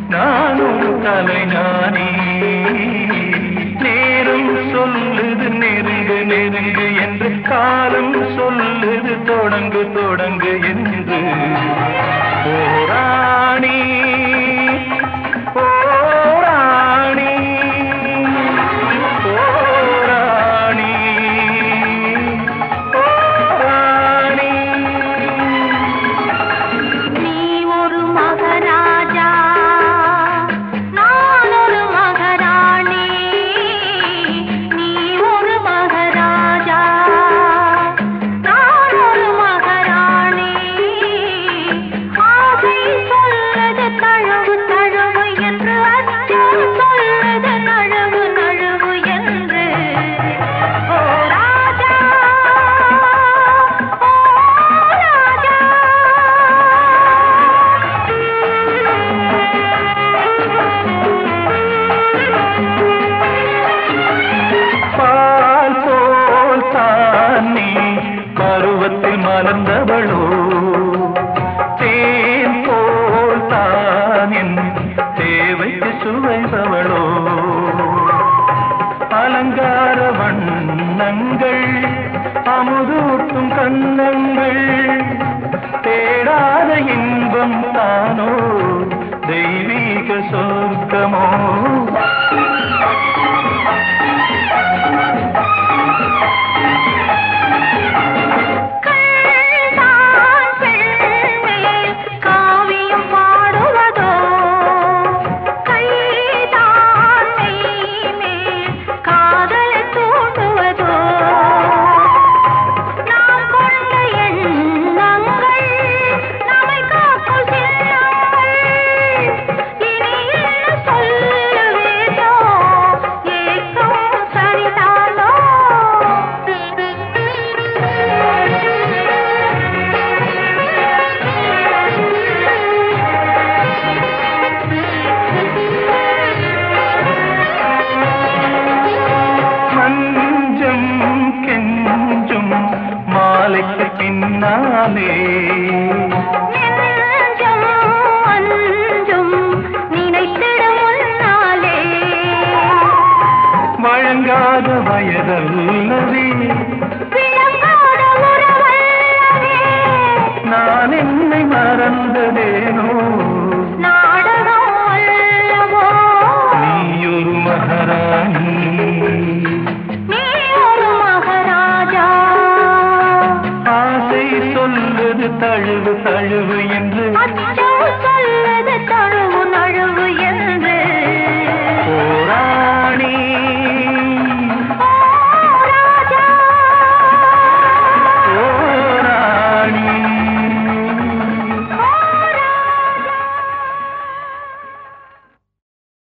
நான் ஒரு கலைஞானி நேரம் சொல்லுது நெருங்கு நெருங்கு என்று காலம் சொல்லுது தொடங்கு தொடங்கு என்று போராணி போராணி போராணி போராணி நீ ஒரு மகராஜா நான் ஒரு மகராணி நீ ஒரு மகராஜா நான் ஒரு மகராணி ஆசை சொல்லுது தழுவு தழுவு என்று அச்சம் சொல்லுது நழுவு நழுவு என்று ஓ ராஜா ஓ பால் போல் தான் நீ பருவத்தில் மலர்ந்தவளோ தேன் போல் தான் என் தேவைக்கு சுவைபவளோ அலங்கார வண்ணங்கள் அமுதூட்டும் கண்ணங்கள் தேடாத இன்பம் தானோ தெய்வீக சொர்க்கமோ கண்தான் பெண்மேல் காவியம் பாடுவதோ கைதான் மெய்மேல் காதலை தூண்டுவதோ நாம் கொண்ட எண்ணங்கள் நம்மை காக்கும் சின்னங்கள் இனி என்ன சொல்லுவேனோ ஏக்கம் சரிதானோ மஞ்சம் கெஞ்சும் மாலைக்கு பின்னாலே நெஞ்சம் அஞ்சும் நினைத்திடும் முன்னாலே வழங்காத வயதல்லவே விளங்காத உறவல்லவே நான் என்னை மறந்ததேனோ நாடகம் அல்லவோ நீயொரு மகாராணி நீ ஒரு மகாராஜா ஆசை சொல்லுது தழுவு தழுவு என்று அச்சம்